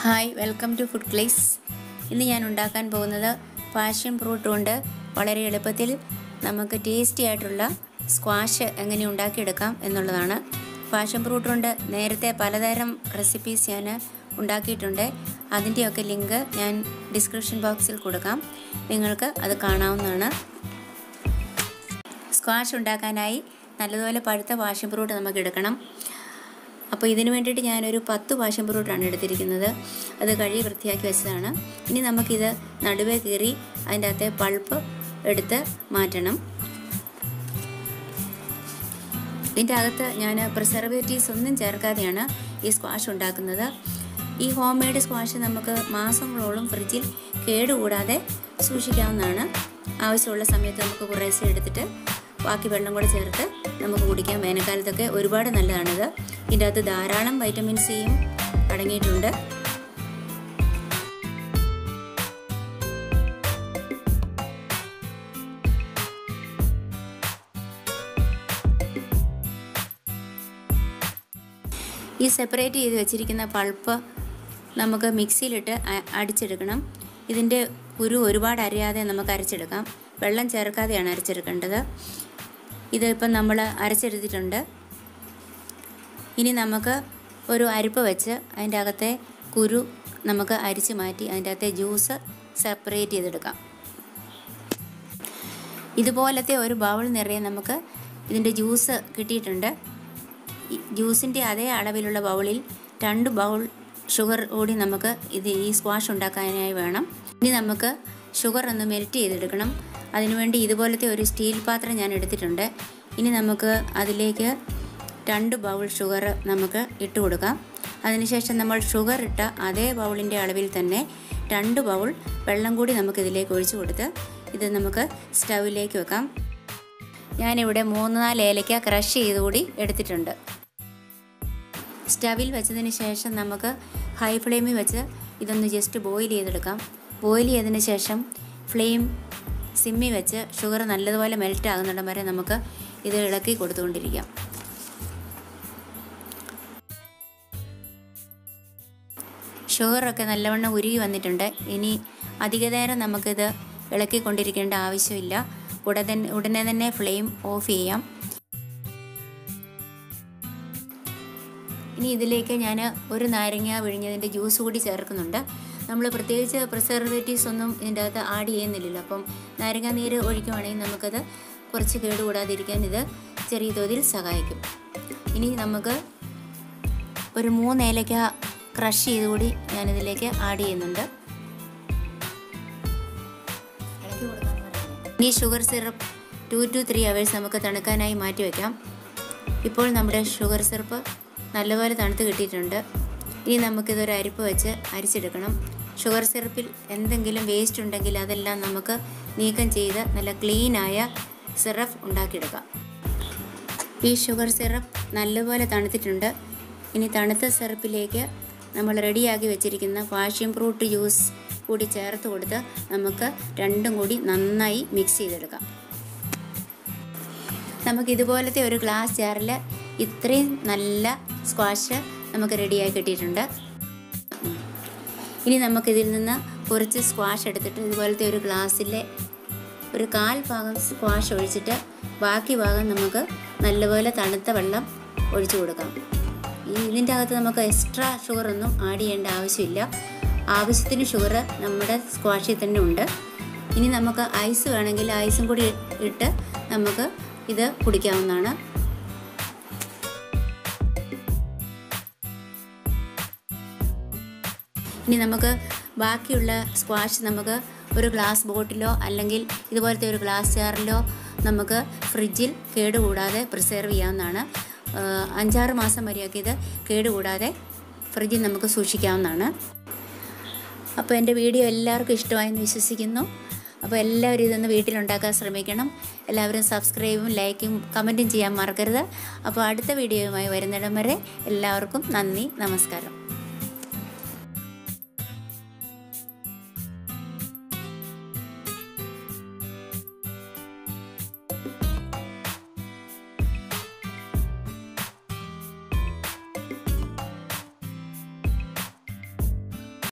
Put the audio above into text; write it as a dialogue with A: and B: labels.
A: hi welcome to food clays ഇന്ന് ഞാൻ ഉണ്ടാക്കാൻ പോകുന്നത് പാഷൻ ഫ്രൂട്ട് കൊണ്ട് വളരെ എളുപ്പത്തിൽ നമുക്ക് ടേസ്റ്റി ആയിട്ടുള്ള സ്ക്വാഷ് എങ്ങനെ ഉണ്ടാക്കിയെടുക്കാം എന്നുള്ളതാണ് പാഷൻ ഫ്രൂട്ട് കൊണ്ട് നേരത്തെ പലതരം റെസിപ്പീസ് ഞാൻ ഉണ്ടാക്കിയിട്ടുണ്ട് അതിൻ്റെയൊക്കെ ലിങ്ക് ഞാൻ ഡിസ്ക്രിപ്ഷൻ ബോക്സിൽ കൊടുക്കാം നിങ്ങൾക്ക് അത് കാണാവുന്നതാണ് സ്ക്വാഷ് ഉണ്ടാക്കാനായി നല്ലതുപോലെ പഴുത്ത പാഷൻ ഫ്രൂട്ട് നമുക്ക് എടുക്കണം അപ്പോൾ ഇതിന് വേണ്ടിയിട്ട് ഞാനൊരു പത്ത് പാഷൻ ഫ്രൂട്ടാണ് എടുത്തിരിക്കുന്നത് അത് കഴുകി വൃത്തിയാക്കി വെച്ചതാണ് ഇനി നമുക്കിത് നടുവേ കീറി അതിൻ്റെ അകത്തെ പൾപ്പ് എടുത്ത് മാറ്റണം ഇതിൻ്റെ അകത്ത് ഞാൻ പ്രിസർവേറ്റീവ്സ് ഒന്നും ചേർക്കാതെയാണ് ഈ സ്ക്വാഷ് ഉണ്ടാക്കുന്നത് ഈ ഹോം മെയ്ഡ് സ്ക്വാഷ് നമുക്ക് മാസങ്ങളോളം ഫ്രിഡ്ജിൽ കേടുകൂടാതെ സൂക്ഷിക്കാവുന്നതാണ് ആവശ്യമുള്ള സമയത്ത് നമുക്ക് കുറേശ്ശെ എടുത്തിട്ട് ബാക്കി വെള്ളം കൂടെ ചേർത്ത് നമുക്ക് കുടിക്കാം വേനൽക്കാലത്തൊക്കെ ഒരുപാട് നല്ലതാണിത് ഇതിൻ്റെ അകത്ത് ധാരാളം വൈറ്റമിൻ സിയും അടങ്ങിയിട്ടുണ്ട് ഈ സെപ്പറേറ്റ് ചെയ്ത് വെച്ചിരിക്കുന്ന പൾപ്പ് നമുക്ക് മിക്സിയിലിട്ട് അടിച്ചെടുക്കണം ഇതിൻ്റെ കുരു ഒരുപാട് അരയാതെ നമുക്ക് അരച്ചെടുക്കാം വെള്ളം ചേർക്കാതെയാണ് അരച്ചെടുക്കേണ്ടത് ഇതിപ്പം നമ്മൾ അരച്ചെടുത്തിട്ടുണ്ട് ഇനി നമുക്ക് ഒരു അരിപ്പ് വെച്ച് അതിൻ്റെ അകത്തെ കുരു നമുക്ക് അരിച്ച് മാറ്റി അതിൻ്റെ അകത്തെ ജ്യൂസ് സെപ്പറേറ്റ് ചെയ്തെടുക്കാം ഇതുപോലത്തെ ഒരു ബൗൾ നിറയെ നമുക്ക് ഇതിൻ്റെ ജ്യൂസ് കിട്ടിയിട്ടുണ്ട് ജ്യൂസിൻ്റെ അതേ അളവിലുള്ള ബൗളിൽ രണ്ട് ബൗൾ ഷുഗർ കൂടി നമുക്ക് ഇത് ഈ സ്ക്വാഷ് ഉണ്ടാക്കാനായി വേണം ഇനി നമുക്ക് ഷുഗർ ഒന്ന് മെൽറ്റ് ചെയ്തെടുക്കണം അതിനുവേണ്ടി ഇതുപോലത്തെ ഒരു സ്റ്റീൽ പാത്രം ഞാൻ എടുത്തിട്ടുണ്ട് ഇനി നമുക്ക് അതിലേക്ക് രണ്ട് ബൗൾ ഷുഗർ നമുക്ക് ഇട്ട് കൊടുക്കാം അതിനുശേഷം നമ്മൾ ഷുഗർ ഇട്ട അതേ ബൗളിൻ്റെ അളവിൽ തന്നെ രണ്ട് ബൗൾ വെള്ളം കൂടി നമുക്ക് ഇതിലേക്ക് ഒഴിച്ചു കൊടുത്ത് ഇത് നമുക്ക് സ്റ്റൗവിലേക്ക് വെക്കാം ഞാനിവിടെ മൂന്ന് നാല് ഏലയ്ക്ക ക്രഷ് ചെയ്ത് കൂടി എടുത്തിട്ടുണ്ട് സ്റ്റവിൽ വെച്ചതിന് ശേഷം നമുക്ക് ഹൈ ഫ്ലെയിമിൽ വെച്ച് ഇതൊന്ന് ജസ്റ്റ് ബോയിൽ ചെയ്തെടുക്കാം ബോയിൽ ചെയ്തതിന് ശേഷം ഫ്ലെയിം സിമ്മി വെച്ച് ഷുഗർ നല്ലതുപോലെ മെൽറ്റ് ആകുന്നിടം വരെ നമുക്ക് ഇത് ഇളക്കി കൊടുത്തുകൊണ്ടിരിക്കാം ഷുഗറൊക്കെ നല്ലവണ്ണം ഉരുകി വന്നിട്ടുണ്ട് ഇനി അധിക നേരം നമുക്കിത് ഇളക്കിക്കൊണ്ടിരിക്കേണ്ട ആവശ്യമില്ല ഉടനെ ഉടനെ തന്നെ ഫ്ലെയിം ഓഫ് ചെയ്യാം ഇനി ഇതിലേക്ക് ഞാൻ ഒരു നാരങ്ങ വിഴിഞ്ഞതിൻ്റെ ജ്യൂസ് കൂടി ചേർക്കുന്നുണ്ട് നമ്മൾ പ്രത്യേകിച്ച് പ്രിസർവേറ്റീവ്സ് ഒന്നും ഇതിൻ്റെ അകത്ത് ആഡ് ചെയ്യുന്നില്ലല്ലോ അപ്പം നാരങ്ങ നീര് ഒഴിക്കുവാണെങ്കിൽ നമുക്കത് കുറച്ച് കേടുകൂടാതിരിക്കാൻ ഇത് ചെറിയ തോതിൽ സഹായിക്കും ഇനി നമുക്ക് ഒരു മൂന്ന് ഏലക്ക ക്രഷ് ചെയ്ത് കൂടി ഞാനിതിലേക്ക് ആഡ് ചെയ്യുന്നുണ്ട് ഈ sugar syrup two to three hours നമുക്ക് തണുക്കാനായി മാറ്റി വയ്ക്കാം ഇപ്പോൾ നമ്മുടെ ഷുഗർ സിറപ്പ് നല്ലപോലെ തണുത്ത് കിട്ടിയിട്ടുണ്ട് ഇനി നമുക്കിതൊരു അരിപ്പ് വെച്ച് അരിച്ചെടുക്കണം ഷുഗർ സിറപ്പിൽ എന്തെങ്കിലും വേസ്റ്റ് ഉണ്ടെങ്കിൽ അതെല്ലാം നമുക്ക് നീക്കം ചെയ്ത് നല്ല ക്ലീനായ സിറപ്പ് ഉണ്ടാക്കിയെടുക്കാം ഈ ഷുഗർ സിറപ്പ് നല്ലപോലെ തണുത്തിട്ടുണ്ട് ഇനി തണുത്ത സിറപ്പിലേക്ക് നമ്മൾ റെഡിയാക്കി വെച്ചിരിക്കുന്ന പാഷ്യം ഫ്രൂട്ട് ജ്യൂസ് കൂടി ചേർത്ത് കൊടുത്ത് നമുക്ക് രണ്ടും കൂടി നന്നായി മിക്സ് ചെയ്തെടുക്കാം നമുക്ക് ഇതുപോലത്തെ ഒരു ഗ്ലാസ് ജാറിൽ ഇത്രയും നല്ല സ്ക്വാഷ് നമുക്ക് റെഡിയായി കിട്ടിയിട്ടുണ്ട് ഇനി നമുക്കിതിൽ നിന്ന് കുറച്ച് സ്ക്വാഷ് എടുത്തിട്ട് ഇതുപോലത്തെ ഒരു ഗ്ലാസ്സിലെ ഒരു കാൽ ഭാഗം സ്ക്വാഷ് ഒഴിച്ചിട്ട് ബാക്കി ഭാഗം നമുക്ക് നല്ലപോലെ തണുത്ത വെള്ളം ഒഴിച്ചു കൊടുക്കാം ഈ ഇതിൻ്റെ അകത്ത് നമുക്ക് എക്സ്ട്രാ ഷുഗർ ഒന്നും ആഡ് ചെയ്യേണ്ട ആവശ്യമില്ല ആവശ്യത്തിന് ഷുഗർ നമ്മുടെ സ്ക്വാഷിൽ തന്നെ ഉണ്ട് ഇനി നമുക്ക് ഐസ് വേണമെങ്കിൽ ഐസും കൂടി ഇട്ട് നമുക്ക് ഇത് കുടിക്കാവുന്നതാണ് ഇനി നമുക്ക് ബാക്കിയുള്ള സ്ക്വാഷ് നമുക്ക് ഒരു ഗ്ലാസ് ബോട്ടിലോ അല്ലെങ്കിൽ ഇതുപോലത്തെ ഒരു ഗ്ലാസ് ജാറിലോ നമുക്ക് ഫ്രിഡ്ജിൽ കേടുകൂടാതെ പ്രിസർവ് ചെയ്യാവുന്നതാണ് അഞ്ചാറ് മാസം വരെയൊക്കെ ഇത് കേടുകൂടാതെ ഫ്രിഡ്ജിൽ നമുക്ക് സൂക്ഷിക്കാവുന്നതാണ് അപ്പോൾ എൻ്റെ വീഡിയോ എല്ലാവർക്കും ഇഷ്ടമായെന്ന് വിശ്വസിക്കുന്നു അപ്പോൾ എല്ലാവരും ഇതൊന്ന് വീട്ടിലുണ്ടാക്കാൻ ശ്രമിക്കണം എല്ലാവരും സബ്സ്ക്രൈബും ലൈക്കും കമൻറ്റും ചെയ്യാൻ മറക്കരുത് അപ്പോൾ അടുത്ത വീഡിയോയുമായി വരുന്നിടം വരെ എല്ലാവർക്കും നന്ദി നമസ്കാരം